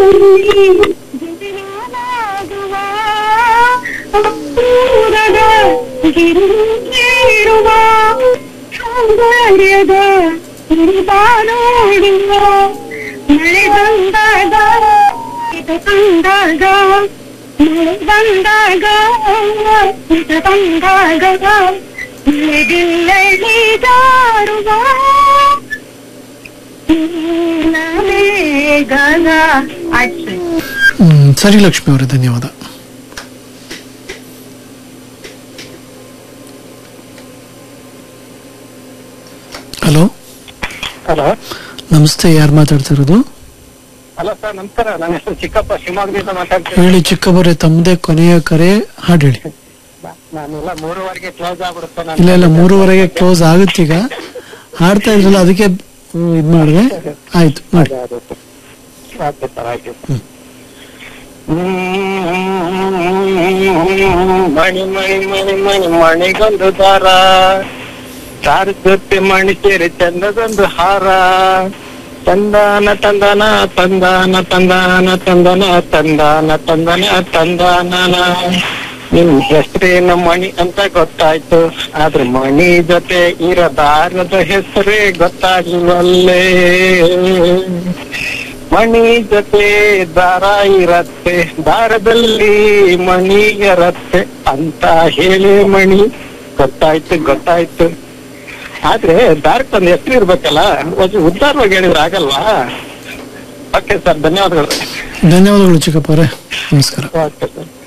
ಜಗನಾಗುವ ದೂರದ ಗಿರಿರುವ ಸೌಂದರ್ಯದ ನೋಡುವ ಮಳೆ ಬಂದಾಗ ಇದು ಬಂದಾಗ ಮಳೆ ಬಂದಾಗ ಇದು ಬಂದಾಗ ಮಳೆದಿಲ್ಲಲ್ಲಿ ಜಾರುವ ಮೇಘದ ಅಚ್ಚು ಹ್ಮ್, ಸರಿ ಲಕ್ಷ್ಮಿ ಅವರೇ ಧನ್ಯವಾದ ಹಲೋ ಹಲೋ ನಮಸ್ತೆ ಯಾರು ಮಾತಾಡ್ತಿರೋದು ಹಲೋ ಸರ್ ನಮಸ್ಕಾರ ನನ್ನ ಹೆಸರು ಚಿಕ್ಕಪ್ಪ ಶಿವಮೊಗ್ಗದಿಂದ ಮಾತಾಡ್ತೀನಿ ಹೇಳಿ ಚಿಕ್ಕಬರೇ ತಮ್ಮದೇ ಕೊನೆಯ ಕರೆ ಹಾಡು ಹೇಳಿ ನಾನೆಲ್ಲ ಮೂರುವರೆಗೆ ಕ್ಲೋಸ್ ಆಗ್ಬಿಡುತ್ತೆ ನಾನು ಇಲ್ಲ ಇಲ್ಲ ಮೂರುವರೆಗೆ ಕ್ಲೋಸ್ ಆಗುತ್ತೀಗ ಹಾಡ್ತಾ ಇದ್ರಲ್ಲ ಅದಕ್ಕೆ ಹ್ಮ್, ಇದ್ ಮಾಡಿದೆ ಆಯ್ತು ಮಾಡಿ ಅದೇ, ಅದೇ ಸರ್. ಆಯ್ತು ಸರ್ ಆಯ್ತು ಮಣಿ ಮಣಿ ಮಣಿ ಮಣಿ ಮಣಿಗೊಂದು ದಾರ ದಾರ ಜೊತೆ ಮಣಿ ಸೇರಿ ಚಂದದೊಂದು ಹಾರ ತಂದಾನ ತಂದನ ತಂದಾನ ತಂದಾನ ತಂದನ ತಂದಾನ ತಂದನ ತಂದಾನ ನಿಮ್ ಹೆಸರೇನು ಮಣಿ ಅಂತ ಗೊತ್ತಾಯ್ತು ಆದ್ರೆ ಮಣಿ ಜೊತೆ ಇರೋ ದಾರದ ಹೆಸರೇ ಗೊತ್ತಾಗ್ಲಿವಲ್ಲೇ ಮಣಿ ಜೊತೆ ದಾರ ಇರತ್ತೆ ದಾರದಲ್ಲಿ ಮಣಿ ಇರತ್ತೆ ಅಂತ ಹೇಳಿ ಮಣಿ ಗೊತ್ತಾಯ್ತು ಗೊತ್ತಾಯ್ತು ಆದ್ರೆ ದಾರಕ್ಕೊಂದು ಹೆಸರು ಇರ್ಬೇಕಲ್ಲ ಒಂದು ಉದ್ದಾರವಾಗಿ ಹೇಳಿದ್ರೆ ಆಗಲ್ವಾ ಓಕೆ ಸರ್ ಧನ್ಯವಾದಗಳು ಧನ್ಯವಾದಗಳು ಚಿಕ್ಕಪ್ಪ ಅವರೇ ನಮಸ್ಕಾರ ಓಕೆ ಸರ್